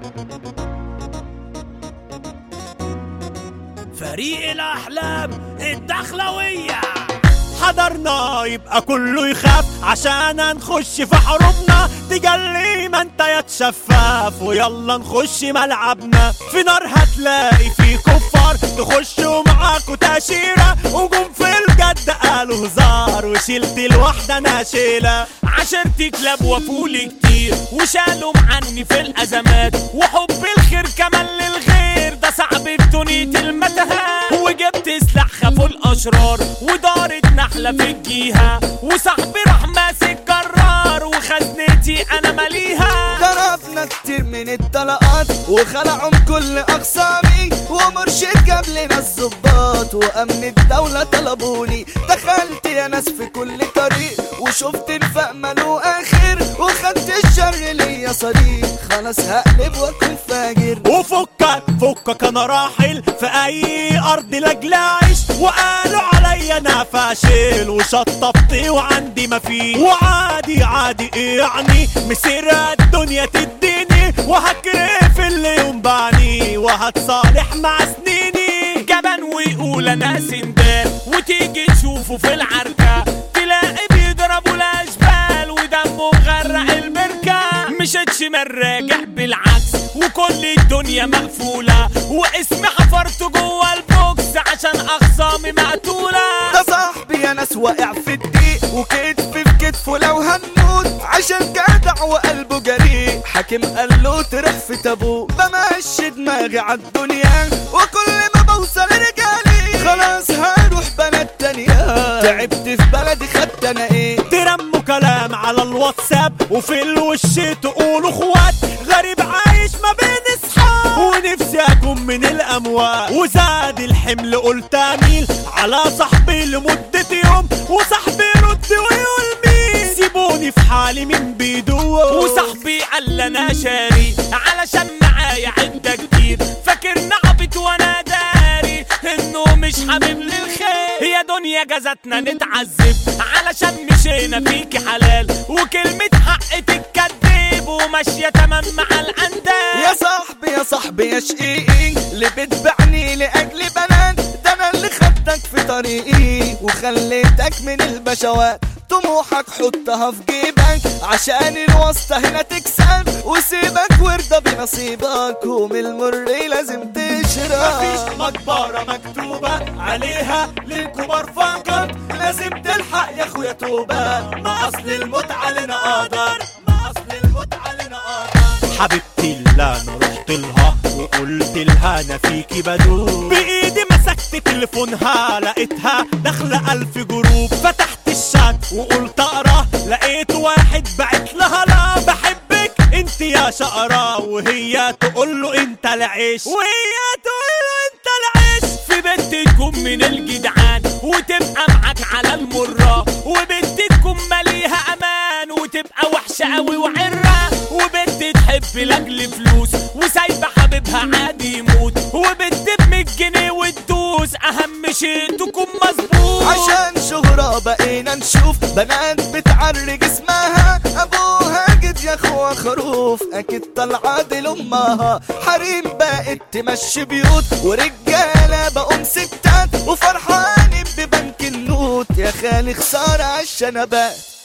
فريق الأحلام الدخلوية حضرنا يبقى كله يخاف عشان نخش في حروبنا تجلي ما انت يا تشفاف ويلا نخش ملعبنا في نار هتلاقي في كفار تخشوا معاكوا تاشيرة وجم في الجد قالوا هزار وشلت الواحدة انا شيلة عشرتي كلاب وفولي كتير وشالوا عني في الأزمات وحب الخير كمان للغير ده صعب بدنيا المتاهات وجبت سلاح خافوا الأشرار ودارت نحلة في الجيهة وصاحبي راح ماسك جرار وخزنتي أنا ماليها ضربنا كتير من الطلقات وخلعوا كل اقسامي ومرشد جاب لنا الظباط وامن الدولة طلبوني دخلت يا ناس في كل طريق وشفت الفق ماله اخر وخدت الشر ليا صديق خلاص هقلب واكون فاجر وفكك فكك انا راحل في اي ارض لاجل اعيش وقالوا عليا انا فاشل وشطبت وعندي ما فيه وعادي عادي ايه يعني مسيرة الدنيا تديني وهكرف اللي ينبعني وهتصالح مع سنيني جبان ويقول انا سندال وتيجي تشوفه في العركة تلاقي بيضربوا الاشبال ودمه مغرق البركة مشيتش من راجع بالعكس وكل الدنيا مقفولة واسمي حفرته جوه البوكس عشان اخصامي مقتولة ده صاحبي يا ناس واقع في الضيق وكتف في كتفه لو هنموت عشان جدع وقلبه جريء حاكم قال له تروح في تابوت بمشي دماغي عالدنيا وكل ما بوصل رجالي خلاص هروح بلد تانية تعبت في بلدي خدت انا ايه ترموا كلام على الواتساب وفي الوش تقولوا اخوات غريب عايش ما بين اصحاب ونفسي اكون من الاموات وزاد الحمل قلت اميل على صاحبي لمدة يوم وصاحبي يرد ويقول مين سيبوني في حالي من بيدوق وصاحبي قال انا شاري علشان معايا عدة كتير فاكرنا عبيط وانا داري انه مش حبيب للخير يا دنيا جازتنا نتعذب علشان مشينا فيكي حلال وكلمة حق تتكذب وماشية تمام مع الاندال يا صاحبي يا صاحبي يا شقيقي اللي بتبعني لاجل بنات ده انا اللي خدتك في طريقي وخليتك من البشوات طموحك حطها في جيبك عشان الواسطة هنا تكسب وسيبك وارضى بنصيبك ومن المر لازم تشرب مفيش مقبرة مكتوبة عليها للكبار فقط لازم تلحق يا اخويا توبة ما اصل المتعة لنا قدر ما اصل المتعة لنا قدر حبيبتي اللي انا رحت لها وقلت لها انا فيكي بدوب بايدي مسكت تليفونها لقيتها داخلة الف جروب فتحت الشات وقلت اقرا لقيت واحد بعت لها لا بحبك انت يا شقرة وهي تقول له انت العيش وهي تقول له انت العيش في بنت تكون من الجدعان وتبقى معاك على المرة وبنت تكون ماليها امان وتبقى وحشة قوي وعرة وبنت تحب لاجل فلوس وسايبة حبيبها عادي يموت وبنت بمية جنيه وتدوس اهم شيء تكون مظبوط عشان شهرة بقينا نشوف بنات بتعري جسمها ابوها جد يا اخوة خروف اكيد طالعة دي لامها حريم بقت تمشي بيوت ورجالة بقوا ستات وفرحانين ببنك النوت يا خالي خسارة عالشنبات